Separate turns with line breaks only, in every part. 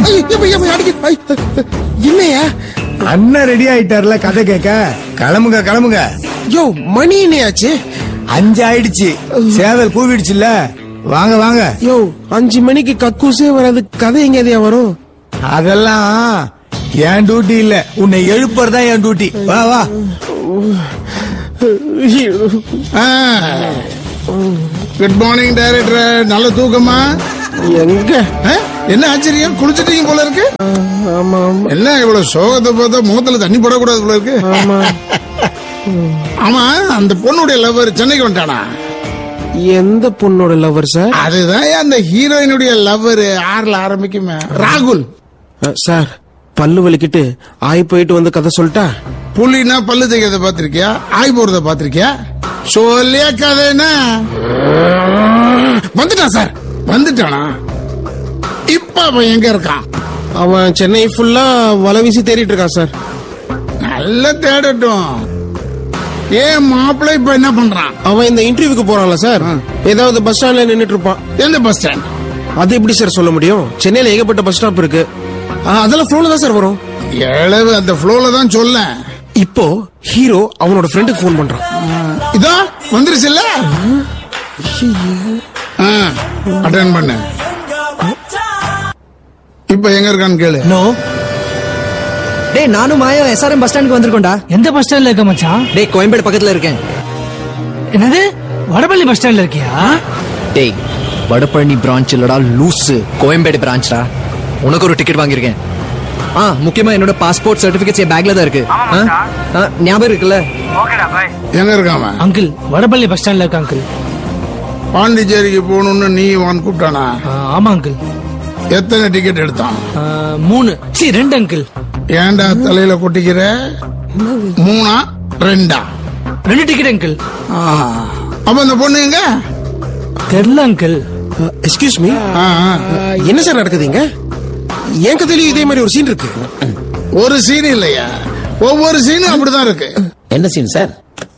ஐய், எப்ப, எப்ப, அடிக்க- ஐய், என்னையா
அண்ணன் ரெடி ஆயிட்டார்ல கதை கேட்க கிளம்புங்க கிளம்புங்க
யோ மணி என்னையாச்சு
அஞ்சு ஆயிடுச்சு சேவல் கூவிடுச்சுல்ல வாங்க வாங்க
யோ அஞ்சு மணிக்கு கக்கூசே வராது கதை எங்கேயா வரும்
அதெல்லாம் என் டியூட்டி இல்ல உன்னை எழுப்புறதா என் டியூட்டி வா வா
குட் மார்னிங் டைரக்டர் நல்ல தூக்கமா
எங்க
ஆ? என்ன ஆச்சரியம் குளிச்சிட்டீங்க போல இருக்கு
ஆமா ஆமா
என்ன இவ்வளவு சோகத்தை பார்த்தா முகத்துல தண்ணி போடக்கூடாது போல இருக்கு
ஆமா
ஆமா அந்த பொண்ணுடைய லவர் சென்னைக்கு வந்துட்டானா
எந்த பொண்ணோட லவர் சார்
அதுதான் அந்த ஹீரோயினுடைய லவர் ஆறுல ஆரம்பிக்குமே ராகுல்
அஹ், சார் பல்லு வலிக்கிட்டு ஆய் போயிட்டு வந்து கதை சொல்லிட்டா
புலினா பல்லு தைக்கிறத பாத்திருக்கியா ஆய் போறத பாத்திருக்கியா சொல்லிய கதைனா வந்துட்டான் சார் வந்துட்டானா இப்ப அவன் எங்க இருக்கான்
அவன் சென்னை ஃபுல்லா வலை வீசி தேடிட்டு இருக்கான் சார்
நல்லா தேடட்டும் ஏன் மாப்பிள்ளை இப்ப என்ன பண்றான்
அவன் இந்த இன்டர்வியூக்கு போறான்ல சார் ஏதாவது பஸ் ஸ்டாண்ட்ல நின்னுட்டு இருப்பான்
எந்த பஸ் ஸ்டாண்ட்
அது எப்படி சார் சொல்ல முடியும் சென்னையில ஏகப்பட்ட பஸ் ஸ்டாப் இருக்கு அஹ், அதெல்லாம் போன்ல தான் சார் வரும்
எழவு அந்த ஃப்ளோல தான் சொல்ல
இப்போ ஹீரோ அவனோட ஃப்ரெண்டுக்கு ஃபோன் பண்றான்
இதோ வந்துருச்சுல்ல அட்டன் பண்ணு இப்ப எங்க இருக்கான்னு கேளு
நோ
டேய் நானும் மாயம் எஸ்ஆர்எம் பஸ் ஸ்டாண்டுக்கு வந்திருக்கோம்டா
எந்த பஸ் ஸ்டாண்ட்ல இருக்க மச்சான்
டேய் கோயம்பேடு பக்கத்துல இருக்கேன்
என்னது வடபள்ளி பஸ் ஸ்டாண்ட்ல இருக்கியா
டேய் வடபழனி பிரான்ச் இல்லடா லூசு கோயம்பேடு பிரான்ச்டா உனக்கு ஒரு டிக்கெட் வாங்கியிருக்கேன் ஆ முக்கியமா என்னோட பாஸ்போர்ட் சர்டிபிகேட்ஸ் என் பேக்ல தான் இருக்கு ஆ? ஆ, ஞாபகம் இருக்குல்ல
எங்க இருக்கான் அவன்?
அங்கிள் வடபள்ளி பஸ் ஸ்டாண்ட்ல இருக்க அங்கிள்
பாண்டிச்சேரிக்கு போகணும்னு நீ வான் கூப்பிட்டானா
ஆமா அங்கிள்
எத்தனை டிக்கெட் எடுத்தான்
ஆ, மூணு சி ரெண்டு அங்கிள்
ஏன்டா தலையில கொட்டிக்கிற மூணா ரெண்டா
ரெண்டு டிக்கெட் அங்கிள்
ஆ. அப்ப அந்த பொண்ணு எங்க
தெரியல அங்கிள்
எக்ஸ்கியூஸ் மீ
ஆ, ஆ.
என்ன சார் நடக்குதுங்க என் கதையிலயும் இதே மாதிரி ஒரு சீன் இருக்கு
ஒரு சீன் இல்லையா ஒவ்வொரு சீனும் அப்படிதான் இருக்கு
என்ன சீன் சார்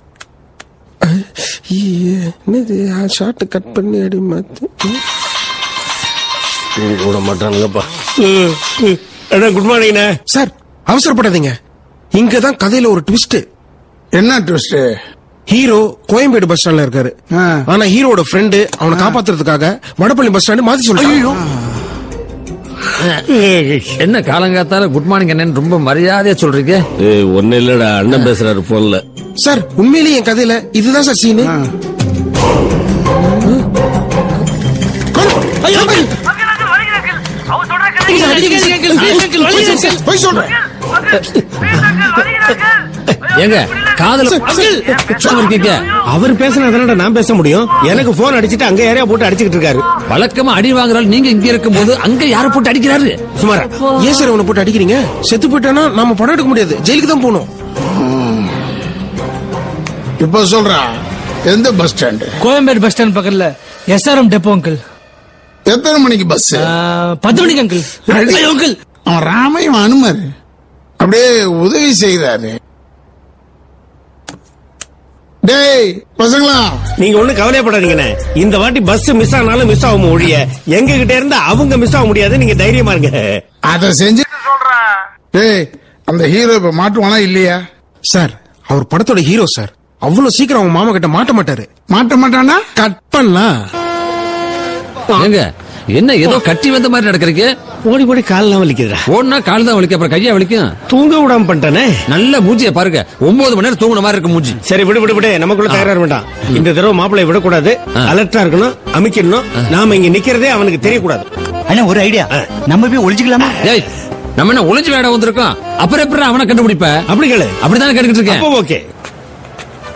என்னது ஷார்ட் கட் பண்ணி அடி மாத்து
விட மாட்டானுங்கப்பா
குட் மார்னிங் சார் அவசரப்படாதீங்க இங்க தான் கதையில ஒரு ட்விஸ்ட்
என்ன ட்விஸ்ட்
ஹீரோ கோயம்பேடு பஸ் ஸ்டாண்ட்ல இருக்காரு
ஆ.
ஆனா ஹீரோட ஃப்ரெண்டு அவனை காப்பாத்துறதுக்காக வடபள்ளி பஸ் ஸ்டாண்ட் மாத்தி சொல்றாங்க
என்ன காலங்காத்தால குட் மார்னிங் என்னன்னு ரொம்ப மரியாதையா சொல்றீங்க
ஏய் ஒண்ணு இல்லடா அண்ணன் பேசுறாரு போன்ல
சார் உண்மையிலேயே என் கதையில இதுதான் சார் சீனு
போய் சொல்றேன்
ஏங்க காதல் இருக்கீங்க
அவர் பேசினா நான் பேச முடியும் எனக்கு போன் அடிச்சிட்டு அங்க யாரையா போட்டு அடிச்சுக்கிட்டு இருக்காரு
வழக்கமா அடி வாங்குறாள் நீங்க இங்க இருக்கும் போது அங்க யார போட்டு அடிக்கிறாரு
சுமாரா ஏன் சார் அவனை போட்டு அடிக்கிறீங்க செத்து போயிட்டானா நாம படம் எடுக்க முடியாது ஜெயிலுக்கு தான் போகணும்
இப்ப சொல்றா எந்த bus stand
Koyambedu bus stand பக்கத்துல எஸ்ஆர்எம் டெப்போ அங்கிள்
எத்தனை மணிக்கு பஸ்
ஆ, பத்து மணிக்கு அங்கிள் ஐயோ அங்கிள்
அவன் ராமையும் அனுமர் அப்படியே உதவி செய்தாரு டேய் பசங்களா
நீங்க ஒண்ணு கவலைப்படாதீங்கண்ணே இந்த வாட்டி பஸ் மிஸ் ஆனாலும் மிஸ் ஆகும் ஒழிய எங்க கிட்ட இருந்து அவங்க மிஸ் ஆக முடியாது நீங்க தைரியமா இருங்க
அத செஞ்சு டேய் அந்த ஹீரோ இப்ப மாட்டுவானா இல்லையா
சார் அவர் படத்தோட ஹீரோ சார் அவ்வளவு சீக்கிரம் அவங்க மாமா கிட்ட மாட்ட மாட்டாரு
மாட்ட மாட்டானா
கட் பண்ணலாம்
ஏங்க என்ன ஏதோ கட்டி வந்த மாதிரி நடக்கிறீங்க
ஓடி போடி கால்லாம் வலிக்குதுடா
ஓடுனா கால் தான் வலிக்கும் அப்புறம் கையா வலிக்கும்
தூங்க விடாம பண்ணிட்டேனே
நல்ல மூஞ்சிய பாருங்க ஒன்பது மணி நேரம் தூங்குன மாதிரி இருக்கு மூஞ்சி
சரி விடு விடு விடு நமக்குள்ள தகராறு வேண்டாம் இந்த தடவை மாப்பிள்ளை விடக்கூடாது அலர்ட்டா இருக்கணும் அமைக்கணும் நாம இங்க நிக்கிறதே அவனுக்கு தெரியக்கூடாது
அண்ணா ஒரு ஐடியா நம்ம போய் ஒளிஞ்சுக்கலாமா
ஏய் நம்ம என்ன ஒளிஞ்சு வேட வந்திருக்கோம் அப்புறம் எப்படி அவனை கண்டுபிடிப்ப
அப்படி கேளு
அப்படித்தானே கேட்டுக்கிட்டு இருக்கேன்
அப்போ ஓகே